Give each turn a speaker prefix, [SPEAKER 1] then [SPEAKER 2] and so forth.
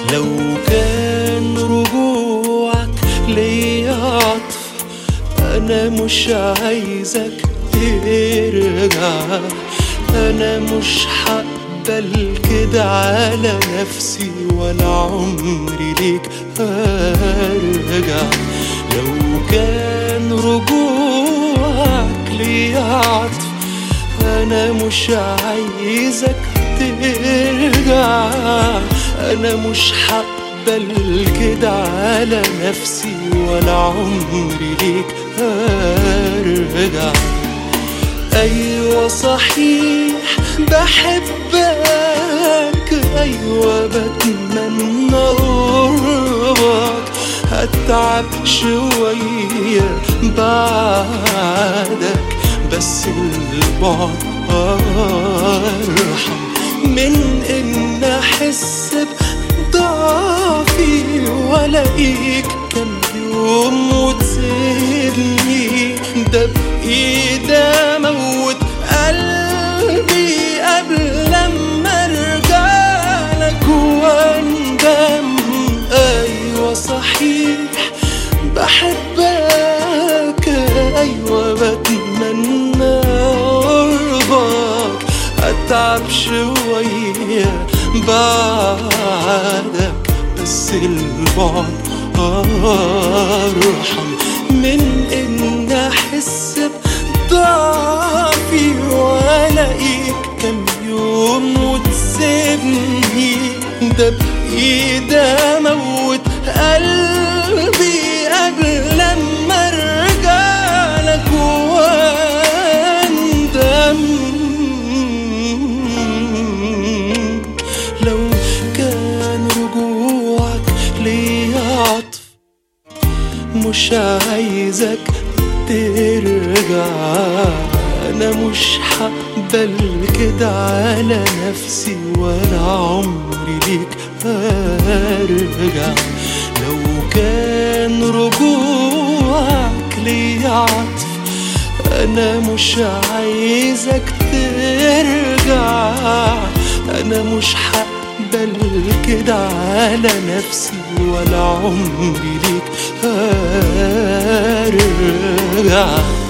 [SPEAKER 1] لو كان رجوعك ليا عطف انا مش عايزك ترجع انا مش هقبل كده على نفسي ولا عمري ليك هرجع لو كان رجوعك ليا عطف انا مش عايزك ترجع انا مش هقبل كده على نفسي ولا عمري ليك هرجع ايوه صحيح بحبك ايوه بتمنى قربك هتعب شوية بعدك بس البعد أرحم من إن أحس بضعفي وألاقيك كم يوم وتسيبني ده بإيدي أموت قلبي قبل لما أرجعلك وأندم أيوة صحيح بحبك أيوة بتمنى قربك أتعب شوية بعدك بس البعد أرحم من إن أحس بضعفي وألاقيك كم يوم وتسيبني ده بإيدي أموت قلبي قبل لما أرجعلك وأندم لو كان رجوعك ليا عطف مش عايزك ترجع انا مش هقبل كده على نفسي ولا عمري ليك هرجع لو كان رجوعك ليا عطف انا مش عايزك ترجع انا مش هقبل كده على نفسي ولا عمري ليك هرجع